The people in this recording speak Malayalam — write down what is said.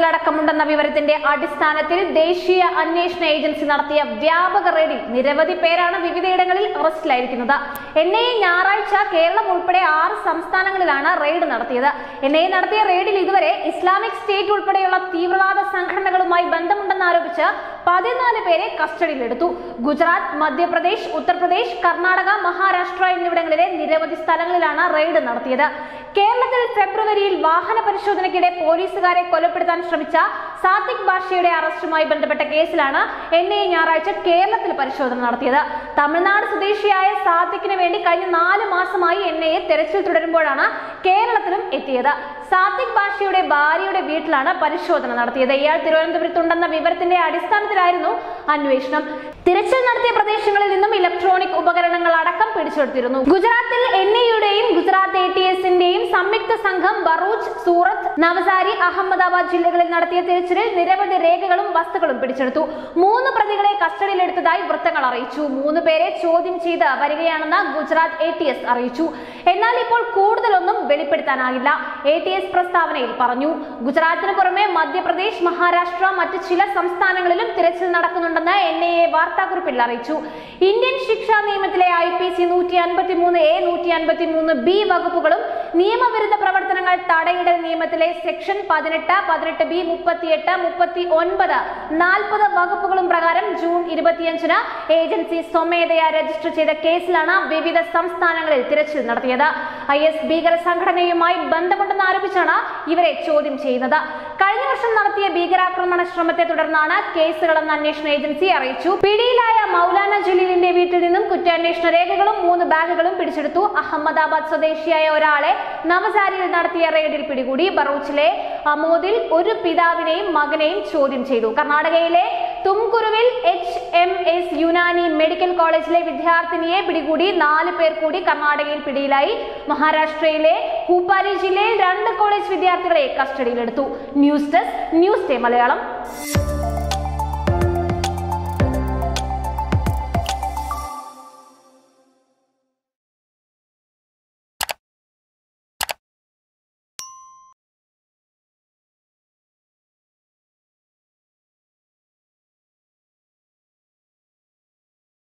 കേരളത്തിലടക്കമുണ്ടെന്ന വിവരത്തിന്റെ അടിസ്ഥാനത്തിൽ ദേശീയ അന്വേഷണ ഏജൻസി നടത്തിയ വ്യാപക റെയ്ഡിൽ നിരവധി പേരാണ് വിവിധയിടങ്ങളിൽ അറസ്റ്റിലായിരിക്കുന്നത് എൻ ഐ എ ഞായറാഴ്ച കേരളം ഉൾപ്പെടെ ആറ് സംസ്ഥാനങ്ങളിലാണ് റെയ്ഡ് നടത്തിയത് എൻ ഐ എ നടത്തിയ റെയ്ഡിൽ ഇതുവരെ ഇസ്ലാമിക് സ്റ്റേറ്റ് ഉൾപ്പെടെയുള്ള തീവ്രവാദ സംഘടനകളുമായി ബന്ധമുണ്ടെന്ന് ആരോപിച്ച് പതിനാല് പേരെ കസ്റ്റഡിയിലെടുത്തു ഗുജറാത്ത് മധ്യപ്രദേശ് ഉത്തർപ്രദേശ് കർണാടക മഹാരാഷ്ട്ര എന്നിവിടങ്ങളിലെ നിരവധി സ്ഥലങ്ങളിലാണ് റെയ്ഡ് നടത്തിയത് കേരളത്തിൽ ഫെബ്രുവരിയിൽ വാഹന പരിശോധനയ്ക്കിടെ പോലീസുകാരെ കൊലപ്പെടുത്താൻ ശ്രമിച്ച സാത്തിക് ബാഷയുടെ അറസ്റ്റുമായി ബന്ധപ്പെട്ട കേസിലാണ് എൻ ഐ എ ഞായറാഴ്ച കേരളത്തിൽ പരിശോധന നടത്തിയത് തമിഴ്നാട് സ്വദേശിയായ സാത്തിക്കിന് വേണ്ടി കഴിഞ്ഞ നാല് മാസമായി എൻ ഐ എ തെരച്ചിൽ തുടരുമ്പോഴാണ് കേരളത്തിലും എത്തിയത് സാത്തിക് ബാഷയുടെ ഭാര്യയുടെ വീട്ടിലാണ് പരിശോധന നടത്തിയത് ഇയാൾ തിരുവനന്തപുരത്തുണ്ടെന്ന വിവരത്തിന്റെ അടിസ്ഥാനത്തിലായിരുന്നു അന്വേഷണം തിരച്ചിൽ നടത്തിയ പ്രദേശങ്ങളിൽ നിന്നും ഇലക്ട്രോണിക് ഉപകരണങ്ങൾ അടക്കം പിടിച്ചെടുത്തിരുന്നു ഗുജറാത്തിൽ എൻ ഐയുടെയും ഗുജറാത്ത് എ ടി എസിന്റെയും സംയുക്ത സംഘം ബറൂച്ച് സൂറത്ത് നവസാരി അഹമ്മദാബാദ് ജില്ലകളിൽ നടത്തിയ തിരച്ചിലിൽ നിരവധി രേഖകളും വസ്തുക്കളും പിടിച്ചെടുത്തു മൂന്ന് പ്രതികളെ കസ്റ്റഡിയിലെടുത്തതായി വൃത്തങ്ങൾ അറിയിച്ചു മൂന്ന് പേരെ ചോദ്യം ചെയ്ത് വരികയാണെന്ന് ഗുജറാത്ത് എ ടി എസ് അറിയിച്ചു എന്നാൽ ഇപ്പോൾ കൂടുതലൊന്നും വെളിപ്പെടുത്താനാകില്ല എ ടി എസ് പ്രസ്താവനയിൽ പറഞ്ഞു ഗുജറാത്തിന് പുറമെ മധ്യപ്രദേശ് മഹാരാഷ്ട്ര മറ്റ് ചില സംസ്ഥാനങ്ങളിലും തിരച്ചിൽ നടക്കുന്നുണ്ടെന്ന് എൻ ഐ എ വാർത്താക്കുറിപ്പിൽ അറിയിച്ചു ഇന്ത്യൻ ശിക്ഷാ നിയമത്തിലെ ഐ പി സി നൂറ്റി അൻപത്തി മൂന്ന് എ നൂറ്റി അൻപത്തി മൂന്ന് ബി വകുപ്പുകളും നിയമവിരുദ്ധ പ്രവർത്തനങ്ങൾ തടയിടൽ നിയമത്തിലെ സെക്ഷൻ പതിനെട്ട് പതിനെട്ട് ബി മുപ്പത്തിയെട്ട് മുപ്പത്തി ഒൻപത് നാൽപ്പത് വകുപ്പുകളും പ്രകാരം ജൂൺ ഇരുപത്തിയഞ്ചിന് ഏജൻസി സ്വമേധയാ രജിസ്റ്റർ ചെയ്ത കേസിലാണ് വിവിധ സംസ്ഥാനങ്ങളിൽ തിരച്ചിൽ നടത്തിയത് ഐ എസ് ഭീകര സംഘടനയുമായി ബന്ധമുണ്ടെന്ന് ആരോപിച്ചാണ് ഇവരെ ചോദ്യം ചെയ്യുന്നത് കഴിഞ്ഞ വർഷം നടത്തിയ ഭീകരാക്രമണ ശ്രമത്തെ തുടർന്നാണ് കേസുകളെന്ന് അന്വേഷണ ഏജൻസി അറിയിച്ചു പിടിയിലായ മൗലാന ജലീലിന്റെ വീട്ടിൽ നിന്നും കുറ്റാന്വേഷണ രേഖകളും മൂന്ന് ബാഗുകളും പിടിച്ചെടുത്തു അഹമ്മദാബാദ് സ്വദേശിയായ ഒരാളെ നവസാരിയിൽ നടത്തിയ റെയ്ഡിൽ പിടികൂടി ബറൂച്ചിലെ അമോദിൽ ഒരു പിതാവിനെയും മകനെയും ചോദ്യം ചെയ്തു കർണാടകയിലെ തുംകുരുവിൽ H M S Unani medical കോളേജിലെ വിദ്യാർത്ഥിനിയെ പിടികൂടി നാല് പേർ കൂടി കർണാടകയിൽ പിടിയിലായി മഹാരാഷ്ട്രയിലെ ഹൂപ്പാരി ജില്ലയിൽ രണ്ട് കോളേജ് വിദ്യാർത്ഥികളെ കസ്റ്റഡിയിലെടുത്തു news desk news day Malayalam